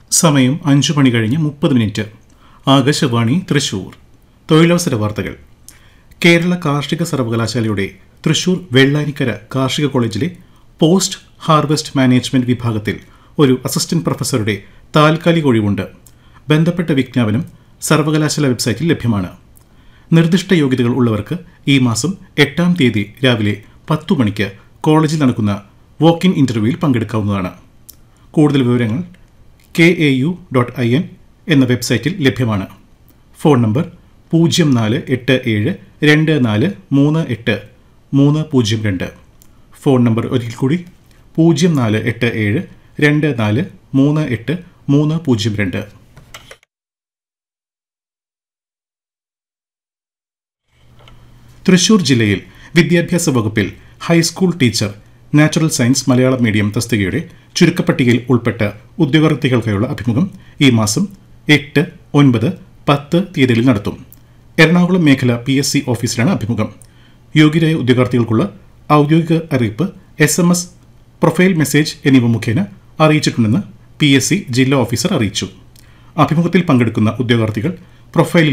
സമയം അഞ്ചു മണി കഴിഞ്ഞ് മുപ്പത് മിനിറ്റ് ആകാശവാണി തൃശൂർ തൊഴിലവസര വാർത്തകൾ കേരള കാർഷിക സർവകലാശാലയുടെ തൃശൂർ വെള്ളാനിക്കര കാർഷിക കോളേജിലെ പോസ്റ്റ് ഹാർവെസ്റ്റ് മാനേജ്മെന്റ് വിഭാഗത്തിൽ ഒരു അസിസ്റ്റന്റ് പ്രൊഫസറുടെ താൽക്കാലിക ഒഴിവുണ്ട് ബന്ധപ്പെട്ട വിജ്ഞാപനം സർവകലാശാല വെബ്സൈറ്റിൽ ലഭ്യമാണ് നിർദ്ദിഷ്ട യോഗ്യതകൾ ഉള്ളവർക്ക് ഈ മാസം എട്ടാം തീയതി രാവിലെ പത്തു മണിക്ക് കോളേജിൽ നടക്കുന്ന വോക്ക് ഇൻ ഇന്റർവ്യൂവിൽ പങ്കെടുക്കാവുന്നതാണ് കൂടുതൽ വിവരങ്ങൾ K A U dot I N എന്ന വെബ്സൈറ്റിൽ ലഭ്യമാണ് ഫോൺ നമ്പർ പൂജ്യം നാല് എട്ട് ഏഴ് രണ്ട് നാല് മൂന്ന് എട്ട് മൂന്ന് പൂജ്യം രണ്ട് ഫോൺ നമ്പർ ഒരിക്കൽ കൂടി പൂജ്യം നാല് എട്ട് ഏഴ് രണ്ട് നാല് മൂന്ന് എട്ട് മൂന്ന് പൂജ്യം രണ്ട് തൃശൂർ ജില്ലയിൽ വിദ്യാഭ്യാസ വകുപ്പിൽ high school teacher natural science Malayalam medium തസ്തികയുടെ ചുരുക്കപ്പട്ടികയിൽ ഉൾപ്പെട്ട ഉദ്യോഗാർത്ഥികൾക്കായുള്ള അഭിമുഖം ഈ മാസം എട്ട് ഒൻപത് പത്ത് തീയതികളിൽ നടത്തും എറണാകുളം മേഖല പി എസ് സി ഓഫീസിലാണ് അഭിമുഖം യോഗ്യരായ ഉദ്യോഗാർത്ഥികൾക്കുള്ള ഔദ്യോഗിക അറിയിപ്പ് S M S profile message എന്നിവ മുഖേന അറിയിച്ചിട്ടുണ്ടെന്ന് പി എസ് സി ജില്ലാ ഓഫീസർ അറിയിച്ചു അഭിമുഖത്തിൽ പങ്കെടുക്കുന്ന ഉദ്യോഗാർത്ഥികൾ പ്രൊഫൈലിൽ